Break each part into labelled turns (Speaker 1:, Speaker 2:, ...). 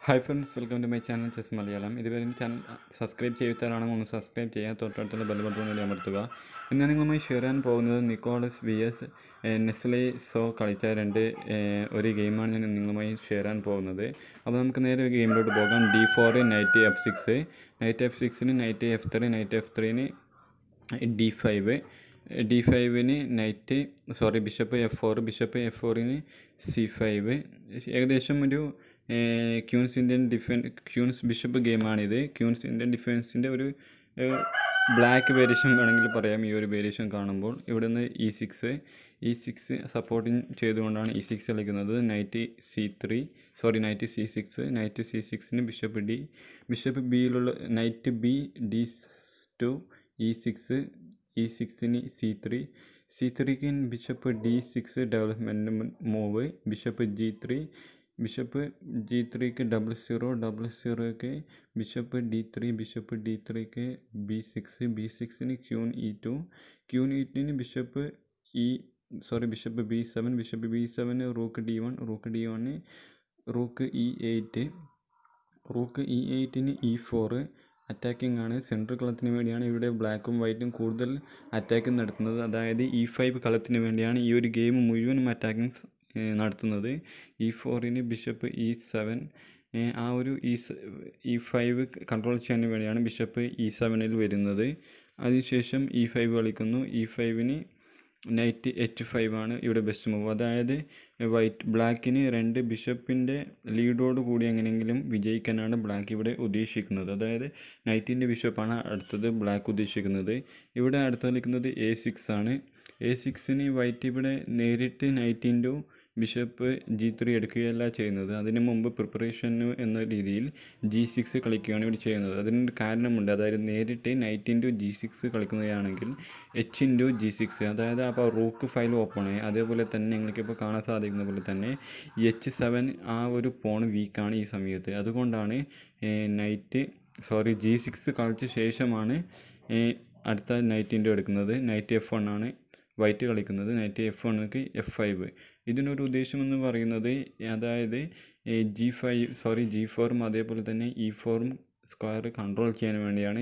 Speaker 1: hi friends welcome to my channel chess Malayalam ഇതുവരെ channel subscribe ചെയ്യാത്തവരാണെങ്കിൽ ഒന്ന് സബ്സ്ക്രൈബ് ചെയ്യുക തൊട്ടടുത്തുള്ള ബെൽ ബട്ടൺ കൂടി അമർത്തുക ഇന്ന് നിങ്ങളുമായി ഷെയർ ചെയ്യാൻ പോകുന്നത് Nicholas V S Nestle so കളിച്ച രണ്ട് ഏഹ്, ഒരു ഗെയിമാണ് ഞാൻ നിങ്ങളുമായി ഷെയർ ചെയ്യാൻ പോകുന്നത് അപ്പോൾ നമുക്ക് നേരെ ഒരു ഗെയിമിലോട്ട് പോകാം D four knight F six knight F സിക്സിന് knight F three knight F ത്രീന് ഡി ഫൈവ് ഡി ഫൈവിന് knight sorry bishop F four bishop F ഫോറിന് സി ഫൈവ് ഏകദേശം ഒരു queen's Indian defence queen's bishop ഗെയിമാണിത് ക്യൂൻസ് ഇന്ത്യൻ ഡിഫൻസിൻ്റെ ഒരു black variation വേണമെങ്കിൽ പറയാം ഈ ഒരു വേരിയേഷൻ കാണുമ്പോൾ ഇവിടെ നിന്ന് E six E six supporting ചെയ്തുകൊണ്ടാണ് ഇ സിക്സ് കളിക്കുന്നത് knight C three sorry knight C six knight C സിക്സിന് ബിഷപ്പ് ഡി ബിഷപ്പ് ബിയിലുള്ള knight B D two E six E സിക്സിന് സി ത്രീ സി ത്രീക്ക് bishop D six development move bishop G three bishop G ത്രീക്ക് double zero double സീറോയ്ക്ക് bishop D three bishop D ത്രീക്ക് B six B സിക്സിന് queen E two queen E ടുവിന് bishop E sorry bishop B seven bishop B സെവന് rook D one rook D one rook E eight rook E എയ്റ്റിന് E four attacking ആണ് central കളത്തിന് വേണ്ടിയാണ് ഇവിടെ ബ്ലാക്കും വൈറ്റും കൂടുതൽ അറ്റാക്കിംഗ് നടത്തുന്നത് അതായത് ഇ ഫൈവ് കളത്തിന് വേണ്ടിയാണ് ഈ ഒരു ഗെയിം മുഴുവനും അറ്റാക്കിംഗ് നടത്തുന്നത് ഇ ഫോറിന് ബിഷപ്പ് ഇ സെവൻ ആ ഒരു ഇ ഇ ഫൈവ് കൺട്രോൾ ചെയ്യാൻ വേണ്ടിയാണ് ബിഷപ്പ് ഇ സെവനിൽ വരുന്നത് അതിനുശേഷം ഇ ഫൈവ് കളിക്കുന്നു ഇ ഫൈവിന് നൈറ്റ് എച്ച് ഫൈവ് ആണ് ഇവിടെ ബെസ്റ്റ് മൂവ് അതായത് വൈറ്റ് ബ്ലാക്കിന് രണ്ട് ബിഷപ്പിൻ്റെ ലീഡോട് കൂടി എങ്ങനെയെങ്കിലും വിജയിക്കാനാണ് ബ്ലാക്ക് ഇവിടെ ഉദ്ദേശിക്കുന്നത് അതായത് നൈറ്റിൻ്റെ ബിഷപ്പാണ് അടുത്തത് ബ്ലാക്ക് ഉദ്ദേശിക്കുന്നത് ഇവിടെ അടുത്ത് കളിക്കുന്നത് എ സിക്സ് ആണ് എ സിക്സിന് വൈറ്റ് ഇവിടെ നേരിട്ട് knight into bishop G three എടുക്കുകയല്ല ചെയ്യുന്നത് അതിന് മുമ്പ് പ്രിപ്പറേഷന് എന്ന രീതിയിൽ ജി സിക്സ് കളിക്കുകയാണ് ഇവിടെ ചെയ്യുന്നത് അതിനൊരു കാരണമുണ്ട് അതായത് നേരിട്ട് നൈറ്റ് ഇൻറ്റു ജി സിക്സ് കളിക്കുന്നതാണെങ്കിൽ എച്ച് ഇൻറ്റു ജി സിക്സ് അതായത് അപ്പോൾ റൂക്ക് ഫയൽ ഓപ്പൺ ആയി അതേപോലെ തന്നെ നിങ്ങൾക്കിപ്പോൾ കാണാൻ സാധിക്കുന്ന പോലെ തന്നെ എച്ച് സെവൻ ആ ഒരു പോൺ വീക്കാണ് ഈ സമയത്ത് അതുകൊണ്ടാണ് നൈറ്റ് സോറി ജി സിക്സ് കളിച്ച ശേഷമാണ് ഏഹ്, അടുത്ത നൈറ്റ് ഇൻറ്റു എടുക്കുന്നത് നൈറ്റ് എഫ് വൺ ആണ് വൈറ്റ് കളിക്കുന്നത് നൈറ്റ് എഫ് വണ്ണുക്ക് എഫ് ഫൈവ് ഇതിനൊരു ഉദ്ദേശം എന്ന് പറയുന്നത് അതായത് ജി ഫൈവ് സോറി ജി ഫോറും അതേപോലെ തന്നെ ഇ ഫോറും സ്ക്വയർ കൺട്രോൾ ചെയ്യാൻ വേണ്ടിയാണ്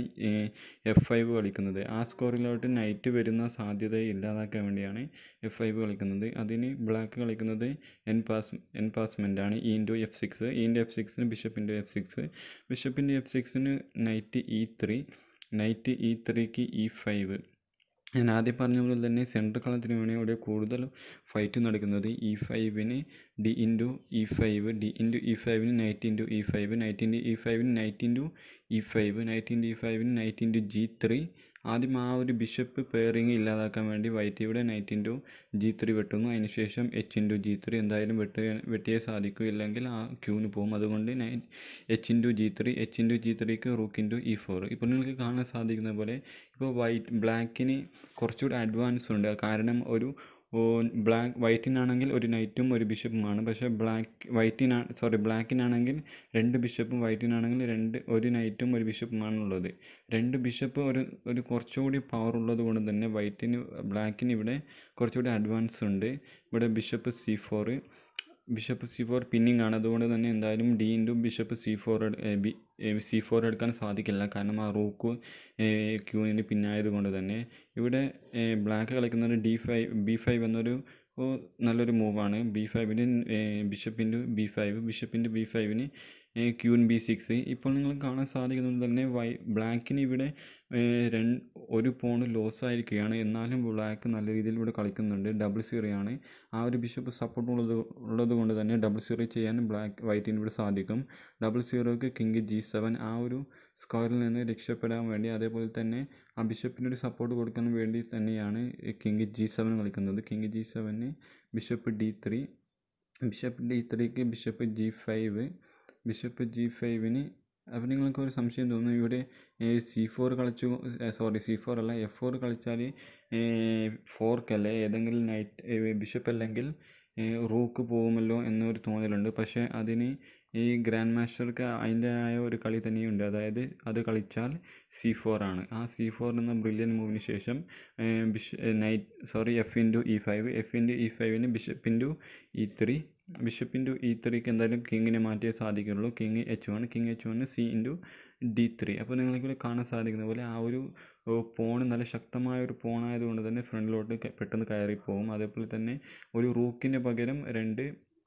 Speaker 1: എഫ് ഫൈവ് കളിക്കുന്നത് ആ സ്കോറിലോട്ട് നൈറ്റ് വരുന്ന സാധ്യത ഇല്ലാതാക്കാൻ വേണ്ടിയാണ് എഫ് ഫൈവ് കളിക്കുന്നത് അതിന് ബ്ലാക്ക് കളിക്കുന്നത് എൻ പാസ് എൻ പാസ്മെൻ്റ് ആണ് E into F six E into F സിക്സിന് ബിഷപ്പ് ഇൻറ്റു എഫ് സിക്സ് ബിഷപ്പിൻ്റെ എഫ് സിക്സിന് knight E three knight E ത്രീക്ക് ഇ ഫൈവ് ഞാൻ ആദ്യം പറഞ്ഞ പോലെ തന്നെ സെൻട്രൽ കളത്തിന് വേണ്ടി ഇവിടെ കൂടുതൽ ഫൈറ്റ് നടക്കുന്നത് ഇ ഫൈവിന് D into E five D into E ഫൈവിന് knight into E five knight into E ഫൈവിന് knight into E five knight into E ഫൈവിന് നൈറ്റ് ഇൻറ്റു ജി ത്രീ ആദ്യം ആ ഒരു ബിഷപ്പ് പെയറിങ് ഇല്ലാതാക്കാൻ വേണ്ടി വൈറ്റ് ഇവിടെ നൈറ്റ് ഇൻറ്റു ജി ത്രീ വെട്ടുന്നു അതിനുശേഷം എച്ച് ഇൻറ്റു ജി ത്രീ എന്തായാലും വെട്ട് വെട്ടിയേ സാധിക്കൂ ഇല്ലെങ്കിൽ ആ ക്യൂന് പോകും അതുകൊണ്ട് നൈ H into G three H into G ത്രീക്ക് റൂക്ക് ഇൻറ്റു ഇ ഫോർ ഇപ്പോൾ നിങ്ങൾക്ക് കാണാൻ സാധിക്കുന്ന പോലെ ഇപ്പോൾ വൈറ്റ് ബ്ലാക്കിന് കുറച്ചുകൂടി അഡ്വാൻസ് ഉണ്ട് കാരണം ഒരു ബ്ലാക്ക് വൈറ്റിനാണെങ്കിൽ ഒരു നൈറ്റും ഒരു ബിഷപ്പുമാണ് പക്ഷേ ബ്ലാക്ക് വൈറ്റിനാ സോറി ബ്ലാക്കിനാണെങ്കിൽ രണ്ട് ബിഷപ്പും വൈറ്റിനാണെങ്കിൽ രണ്ട് ഒരു നൈറ്റും ഒരു ബിഷപ്പുമാണ് ഉള്ളത് രണ്ട് ബിഷപ്പ് ഒരു ഒരു കുറച്ചുകൂടി പവർ ഉള്ളത് കൊണ്ട് തന്നെ വൈറ്റിന് ബ്ലാക്കിന് ഇവിടെ കുറച്ചുകൂടി അഡ്വാൻസ് ഉണ്ട് ഇവിടെ bishop C four bishop C four pinning ആണ് അതുകൊണ്ട് തന്നെ എന്തായാലും D into bishop C four C four എടുക്കാൻ സാധിക്കില്ല കാരണം ആ റൂക്ക് ക്യൂവിന് പിന്നായത് കൊണ്ട് തന്നെ ഇവിടെ ബ്ലാക്ക് കളിക്കുന്നത് ഡി ഫൈവ് ബി ഫൈവ് എന്നൊരു ഓ, നല്ലൊരു മൂവാണ് ബി ഫൈവിന് bishop into B five bishop into B ഫൈവിന് ക്യൂൻ ബി സിക്സ് ഇപ്പോൾ നിങ്ങൾ കാണാൻ സാധിക്കുന്നത് തന്നെ വൈ ബ്ലാക്കിന് ഇവിടെ രണ്ട് ഒരു പോണ് ലോസ് ആയിരിക്കുകയാണ് എന്നാലും ബ്ലാക്ക് നല്ല രീതിയിൽ ഇവിടെ കളിക്കുന്നുണ്ട് ഡബിൾ സീറോയാണ് ആ ഒരു ബിഷപ്പ് സപ്പോർട്ട് ഉള്ളത് ഉള്ളത് കൊണ്ട് തന്നെ ഡബിൾ സീറോ ചെയ്യാൻ ബ്ലാക്ക് വൈറ്റിന് ഇവിടെ സാധിക്കും ഡബിൾ സീറോക്ക് കിങ് ജി സെവൻ ആ ഒരു സ്കോറിൽ നിന്ന് രക്ഷപ്പെടാൻ വേണ്ടി അതേപോലെ തന്നെ ആ ബിഷപ്പിന് ഒരു സപ്പോർട്ട് കൊടുക്കാൻ വേണ്ടി തന്നെയാണ് കിങ് ജി സെവൻ കളിക്കുന്നത് കിങ് ജി സെവന് bishop D three bishop D ത്രീക്ക് bishop G five bishop G ഫൈവിന് അപ്പോൾ നിങ്ങൾക്ക് ഒരു സംശയം തോന്നും ഇവിടെ സി ഫോർ കളിച്ചു സോറി സി ഫോർ അല്ല എഫ് ഫോർ കളിച്ചാൽ ഫോർക്കല്ലേ ഏതെങ്കിലും നൈറ്റ് ബിഷപ്പ് അല്ലെങ്കിൽ റൂക്ക് പോകുമല്ലോ എന്നൊരു തോന്നലുണ്ട് പക്ഷേ അതിന് ഈ ഗ്രാൻഡ് മാസ്റ്റർക്ക് അതിൻ്റെതായ ഒരു കളി തന്നെയുണ്ട് അതായത് അത് കളിച്ചാൽ സി ഫോർ ആണ് ആ സി ഫോർ എന്ന ബ്രില്യൻ മൂവിന് ശേഷം ബിഷ knight sorry F into E five F into E ഫൈവിന് bishop into E three bishop into E ത്രീക്ക് എന്തായാലും കിങ്ങിനെ മാറ്റിയേ സാധിക്കുള്ളൂ king H one king H one C into D three അപ്പോൾ നിങ്ങൾക്കിവിടെ കാണാൻ സാധിക്കുന്ന പോലെ ആ ഒരു പോൺ നല്ല ശക്തമായ ഒരു പോണായതുകൊണ്ട് തന്നെ ഫ്രണ്ടിലോട്ട് ക- പെട്ടെന്ന് കയറിപ്പോവും അതേപോലെ തന്നെ ഒരു റൂക്കിന് പകരം രണ്ട്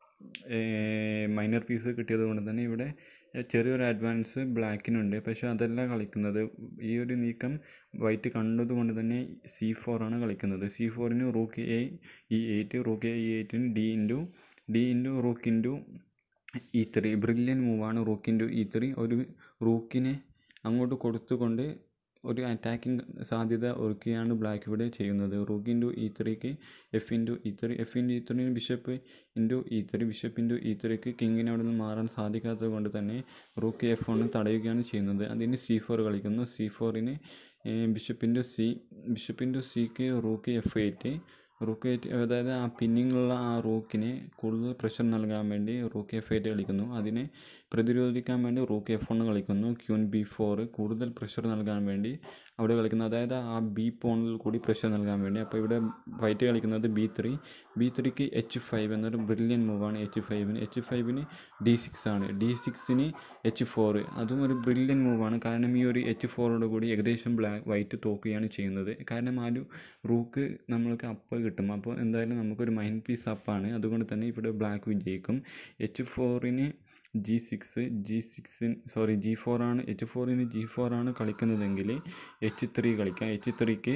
Speaker 1: മൈനർ പീസ് കിട്ടിയത് കൊണ്ട് തന്നെ ഇവിടെ ചെറിയൊരു അഡ്വാൻസ് ബ്ലാക്കിനുണ്ട് പക്ഷേ അതല്ല കളിക്കുന്നത് ഈ ഒരു നീക്കം വൈറ്റ് കണ്ടതുകൊണ്ട് തന്നെ സി ആണ് കളിക്കുന്നത് സി ഫോറിന് rook A E eight rook A E എയ്റ്റിന് D into D into rook into E three brilliant മൂവാണ് റൂക്ക് ഇൻറ്റു ഇ ത്രീ ഒരു റൂക്കിനെ അങ്ങോട്ട് കൊടുത്തുകൊണ്ട് ഒരു അറ്റാക്കിംഗ് സാധ്യത ഒരുക്കുകയാണ് ബ്ലാക്ക് ഇവിടെ ചെയ്യുന്നത് റൂക്ക് ഇൻറ്റു ഇ ത്രീക്ക് F into E three F into E ത്രീന് bishop into E three bishop into E ത്രീക്ക് കിങ്ങിന് അവിടെ നിന്ന് മാറാൻ സാധിക്കാത്തത് കൊണ്ട് തന്നെ റൂക്ക് എഫ് ഒന്ന് തടയുകയാണ് ചെയ്യുന്നത് അതിന് സി ഫോർ കളിക്കുന്നു സി ഫോറിന് bishop into C bishop into സിക്ക് rook F eight rook eight അതായത് ആ പിന്നിങ്ങുള്ള ആ റൂക്കിന് കൂടുതൽ പ്രഷർ നൽകാൻ വേണ്ടി റൂക്ക് എഫ് എയ്റ്റ് കളിക്കുന്നു അതിനെ പ്രതിരോധിക്കാൻ വേണ്ടി റൂക്ക് എഫ് വൺ കളിക്കുന്നു ക്യൂൻ ബി ഫോർ കൂടുതൽ പ്രഷർ നൽകാൻ വേണ്ടി അവിടെ കളിക്കുന്നു അതായത് ആ ബി പോണിൽ കൂടി പ്രഷർ നൽകാൻ വേണ്ടി അപ്പോൾ ഇവിടെ വൈറ്റ് കളിക്കുന്നത് ബി ത്രീ ബി ത്രീക്ക് എച്ച് ഫൈവ് എന്നൊരു ബ്രില്യൻ മൂവാണ് എച്ച് ഫൈവിന് എച്ച് ഫൈവിന് ഡി സിക്സ് ആണ് ഡി സിക്സിന് എച്ച് ഫോർ അതും ഒരു ബ്രില്യൻ മൂവാണ് കാരണം ഈ ഒരു എച്ച് ഫോറോട് കൂടി ഏകദേശം ബ്ലാക്ക് വൈറ്റ് തോക്കുകയാണ് ചെയ്യുന്നത് കാരണം ആ ഒരു റൂക്ക് നമ്മൾക്ക് അപ്പ് കിട്ടും അപ്പോൾ എന്തായാലും നമുക്കൊരു മൈൻഡ് പീസ് അപ്പാണ് അതുകൊണ്ട് തന്നെ ഇവിടെ ബ്ലാക്ക് വിജയിക്കും എച്ച് ഫോറിന് ജി സിക്സ് ജി സിക്സിൻ സോറി ജി ഫോർ ആണ് എച്ച് ഫോറിന് ജി ഫോർ ആണ് കളിക്കുന്നതെങ്കിൽ എച്ച് ത്രീ കളിക്കാം എച്ച് ത്രീക്ക്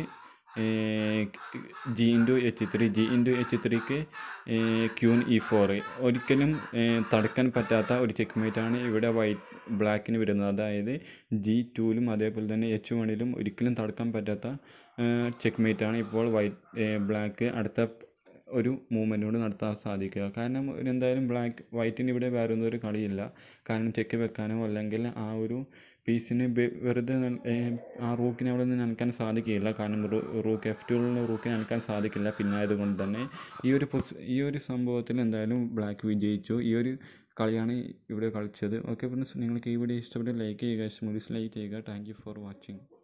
Speaker 1: G into H three G into H ത്രീക്ക് ക്യൂൻ ഇ ഫോർ ഒരിക്കലും ഏഹ്, തടുക്കാൻ പറ്റാത്ത ഒരു ചെക്ക്മേറ്റാണ് ഇവിടെ വൈറ്റ് ബ്ലാക്കിന് വരുന്നത് അതായത് ജി ടുവിലും അതേപോലെ തന്നെ എച്ച് വണ്ണിലും ഒരിക്കലും തടുക്കാൻ പറ്റാത്ത ചെക്ക്മേറ്റാണ് ഇപ്പോൾ വൈറ്റ് ബ്ലാക്ക് അടുത്ത ഒരു മൂവ്മെൻറ്റോട് നടത്താൻ സാധിക്കുക കാരണം ഒരു എന്തായാലും ബ്ലാക്ക് വൈറ്റിന് ഇവിടെ വേറെ ഒന്നും ഒരു കളിയില്ല കാരണം ചെക്ക് വെക്കാനോ അല്ലെങ്കിൽ ആ ഒരു പീസിന് വെറുതെ നൽ- ഏഹ് ആ റൂക്കിനെ അവിടെ നിന്ന് നനക്കാൻ സാധിക്കുകയില്ല കാരണം റൂ റൂക്ക് എഫ് ടുള്ള റൂക്കിനെ നനക്കാൻ സാധിക്കില്ല പിന്നെ ആയതുകൊണ്ട് തന്നെ ഈ ഒരു പൊസ് ഈ ഒരു സംഭവത്തിൽ എന്തായാലും ബ്ലാക്ക് വിജയിച്ചു ഈ ഒരു കളിയാണ് ഇവിടെ കളിച്ചത് ഓക്കെ ഫ്രണ്ട്സ് നിങ്ങൾക്ക് ഈ വീഡിയോ ഇഷ്ടപ്പെട്ട് ലൈക്ക് ചെയ്യുക ഇഷ്ടം ലൈക്ക് ചെയ്യുക താങ്ക് യു ഫോർ വാച്ചിങ്